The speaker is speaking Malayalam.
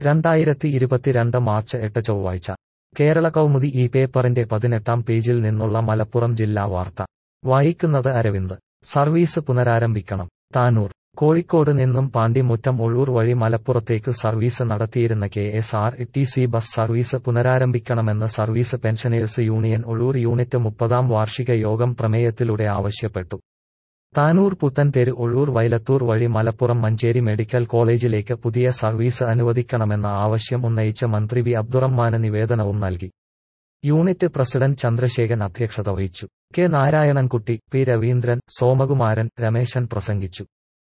രണ്ടായിരത്തി ഇരുപത്തിരണ്ട് മാർച്ച് എട്ട് ചൊവ്വാഴ്ച കേരള കൗമുദി ഈ പേപ്പറിന്റെ പതിനെട്ടാം പേജിൽ നിന്നുള്ള മലപ്പുറം ജില്ലാ വാർത്ത വായിക്കുന്നത് അരവിന്ദ് സർവീസ് പുനരാരംഭിക്കണം താനൂർ കോഴിക്കോട് നിന്നും പാണ്ടിമുറ്റം ഒഴൂർ വഴി മലപ്പുറത്തേക്ക് സർവീസ് നടത്തിയിരുന്ന K S R T C bus service പുനരാരംഭിക്കണമെന്ന് service pensioners union Ozhur unit മുപ്പതാം വാർഷിക യോഗം പ്രമേയത്തിലൂടെ ആവശ്യപ്പെട്ടു താനൂർ പുത്തൻതെരു ഒഴൂർ വൈലത്തൂർ വഴി മലപ്പുറം മഞ്ചേരി മെഡിക്കൽ കോളേജിലേക്ക് പുതിയ സർവീസ് അനുവദിക്കണമെന്ന ആവശ്യം ഉന്നയിച്ച മന്ത്രി വി അബ്ദുറഹ്മാന് നിവേദനവും നൽകി യൂണിറ്റ് പ്രസിഡന്റ് ചന്ദ്രശേഖരൻ അധ്യക്ഷത വഹിച്ചു കെ നാരായണൻകുട്ടി പി രവീന്ദ്രൻ സോമകുമാരൻ രമേശൻ പ്രസംഗിച്ചു